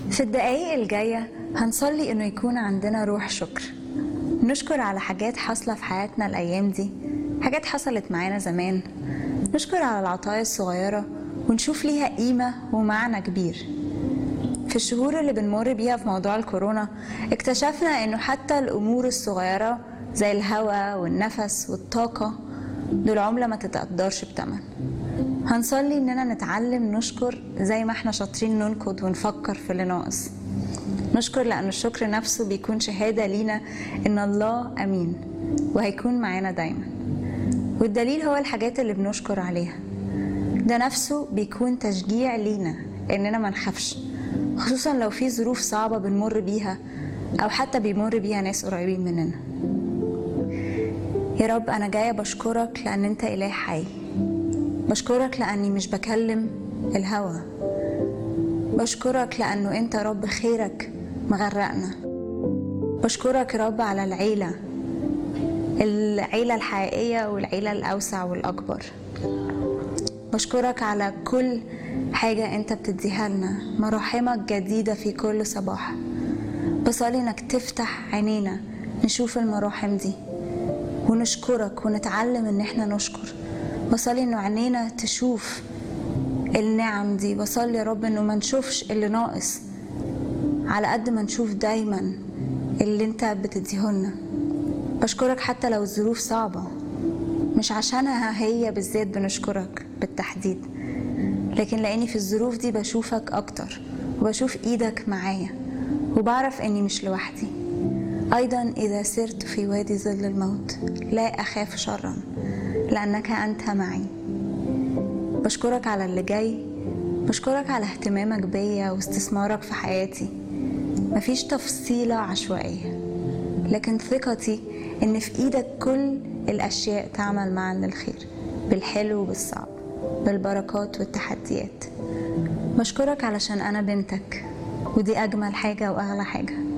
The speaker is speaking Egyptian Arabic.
في الدقايق الجاية هنصلي إنه يكون عندنا روح شكر نشكر على حاجات حاصلة في حياتنا الأيام دي حاجات حصلت معانا زمان نشكر على العطايا الصغيرة ونشوف ليها قيمة ومعنى كبير في الشهور اللي بنمر بيها في موضوع الكورونا اكتشفنا إنه حتى الأمور الصغيرة زي الهواء والنفس والطاقة دول عملة ما تتقدرش بتمن هنصلي إننا نتعلم نشكر زي ما احنا شاطرين ننقد ونفكر في اللي ناقص نشكر لأن الشكر نفسه بيكون شهادة لينا إن الله أمين وهيكون معانا دايما والدليل هو الحاجات اللي بنشكر عليها ده نفسه بيكون تشجيع لينا إننا ما نخافش خصوصا لو في ظروف صعبة بنمر بيها أو حتى بيمر بيها ناس قريبين مننا يا رب أنا جاية بشكرك لأن أنت إله حي بشكرك لأني مش بكلم الهوى بشكرك لأنه أنت رب خيرك مغرقنا بشكرك يا رب على العيلة العيلة الحقيقية والعيلة الأوسع والأكبر بشكرك على كل حاجة أنت بتديها لنا مراحمك جديدة في كل صباح بصلي إنك تفتح عينينا نشوف المراحم دي ونشكرك ونتعلم إن إحنا نشكر بصلي إنه عينينا تشوف النعم دي بصلي يا رب إنه ما نشوفش اللي ناقص على قد ما نشوف دايما اللي أنت بتديهولنا بشكرك حتى لو الظروف صعبة مش عشانها هي بالذات بنشكرك بالتحديد لكن لاني في الظروف دي بشوفك اكتر وبشوف ايدك معايا وبعرف اني مش لوحدي ايضا اذا سرت في وادي ظل الموت لا اخاف شرا لانك انت معي بشكرك على اللي جاي بشكرك على اهتمامك بيا واستثمارك في حياتي مفيش تفصيلة عشوائية لكن ثقتي ان في ايدك كل الاشياء تعمل معا للخير بالحلو وبالصعب بالبركات والتحديات بشكرك علشان انا بنتك ودي اجمل حاجه واغلى حاجه